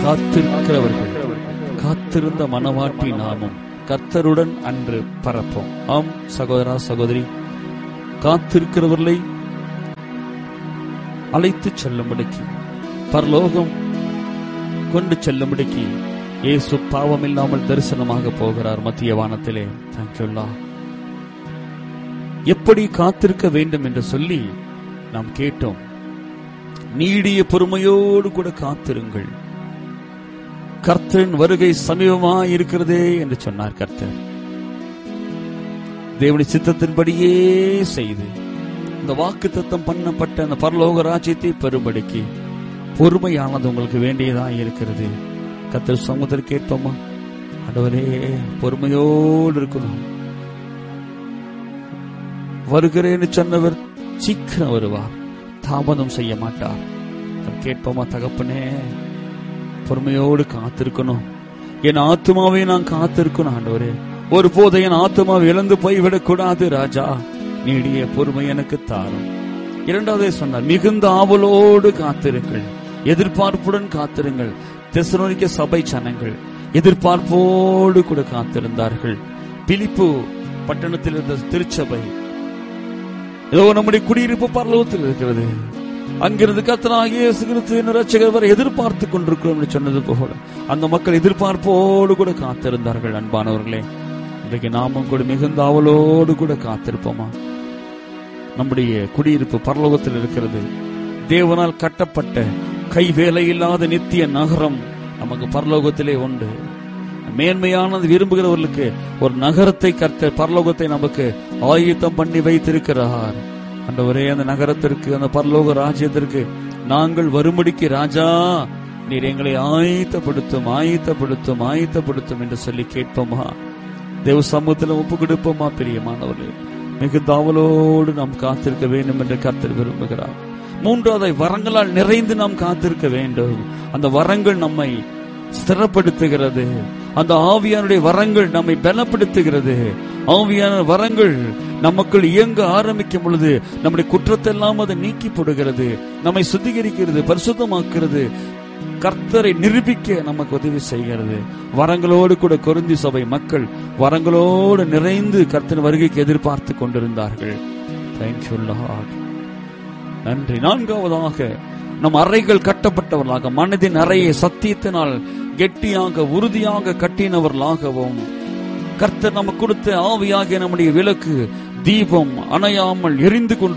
காத்திருக்கிறவர்கள் காத்திருந்த மனவாட்டி நாமும் கர்த்தருடன் அன்று பரப்போம் ஆம் சகோதரா சகோதரி காத்திருக்கிறவர்களை அழைத்து செல்லும்படிக்கு பரலோகம் கொண்டு செல்லும்படிக்கு இயேசு பாவம் இல்லாமல் தரிசனமாக போகிறார் மத்திய வானத்திலே தேங்க்யூல்லா எப்படி காத்திருக்க வேண்டும் என்று சொல்லி நாம் கேட்டோம் நீடிய பொறுமையோடு கூட காத்திருங்கள் கர்த்தரின் வருகை சமீபமா இருக்கிறதே என்று சொன்னார் கர்த்தர் தேவனுடைய சித்தத்தின்படியே செய்து இந்த வாக்கு தத்தம் பண்ணப்பட்ட அந்த பரலோக ராஜ்யத்தை பெறும்படிக்கு பொறுமையானது உங்களுக்கு வேண்டியதா இருக்கிறது கர்த்தர் சமுதர் கேட்போமா ஆண்டவரே பொறுமையோடு இருக்கணும் வருகிறேன்னு சொன்னவர் சீக்கிரம் வருவார் தாமதம் செய்ய மாட்டார் நாம் கேட்போமா தகப்பனே பொறுமையோடு காத்திருக்கணும் என் ஆத்மாவை நான் காத்திருக்கணும் ஆண்டவரே ஒரு போதை என் ஆத்மாவை இழந்து போய்விடக் கூடாது ராஜா நீடிய பொறுமை எனக்கு தாரும் இரண்டாவதே சொன்னார் மிகுந்த ஆவலோடு காத்திருங்கள் எதிர்பார்ப்புடன் காத்திருங்கள் தெசலோனிக்க சபை ஜனங்கள் எதிர்பார்ப்போடு கூட காத்திருந்தார்கள் பிலிப்பு பட்டணத்தில் இருந்த திருச்சபை ஏதோ நம்முடைய குடியிருப்பு பரலோகத்தில் இருக்கிறது அங்கிருந்து கத்தனாகிய இயேசு கிறிஸ்து ரட்சகர் வரை எதிர்பார்த்து கொண்டிருக்கிறோம் என்று சொன்னது போல அந்த மக்கள் எதிர்பார்ப்போடு கூட காத்திருந்தார்கள் அன்பானவர்களே இன்றைக்கு நாமும் கூட மிகுந்த ஆவலோடு கூட காத்திருப்போமா நம்முடைய குடியிருப்பு பரலோகத்தில் இருக்கிறது தேவனால் கட்டப்பட்ட கை வேலை இல்லாத நித்திய நகரம் நமக்கு பரலோகத்திலே உண்டு மேன்மையானது விரும்புகிறவர்களுக்கு ஒரு நகரத்தை கற்ற பரலோகத்தை நமக்கு ஆயுத்தம் பண்ணி வைத்திருக்கிறார் அண்டவரே அந்த நகரத்திற்கு அந்த பரலோக ராஜ்யத்திற்கு நாங்கள் வரும்படிக்கு ராஜா நீர் எங்களை ஆயத்தப்படுத்தும் ஆயத்தப்படுத்தும் ஆயத்தப்படுத்தும் என்று சொல்லி கேட்போமா தேவ சமூகத்தில் ஒப்பு கொடுப்போமா பிரியமானவர்களே மிகு தாவலோடு நாம் காத்திருக்க வேண்டும் என்று கர்த்தர் விரும்புகிறார் மூன்றாவது வரங்களால் நிறைந்து நாம் காத்திருக்க வேண்டும் அந்த வரங்கள் நம்மை ஸ்திரப்படுத்துகிறது அந்த ஆவியானுடைய வரங்கள் நம்மை பலப்படுத்துகிறது ஆவியான வரங்கள் நமக்குள் இயங்க ஆரம்பிக்கும் பொழுது நம்முடைய குற்றத்தெல்லாம் அதை நீக்கி போடுகிறது நம்மை சுத்திகரிக்கிறது பரிசுத்தமாக்குறது கர்த்தரை நிரூபிக்க நமக்கு உதவி செய்கிறது வரங்களோடு கூட கொருந்தி சபை மக்கள் வரங்களோடு நிறைந்து கர்த்தன் வருகைக்கு எதிர்பார்த்து கொண்டிருந்தார்கள் தேங்க்யூ லார்ட் நன்றி நான்காவதாக நம் அறைகள் கட்டப்பட்டவர்களாக மனதின் அறையை சத்தியத்தினால் கெட்டியாக உறுதியாக கட்டினவர்களாகவும் கர்த்தர் நமக்கு கொடுத்த ஆவியாகிய நம்முடைய விளக்கு தீபம் அணையாமல் எரிந்து கொண்டு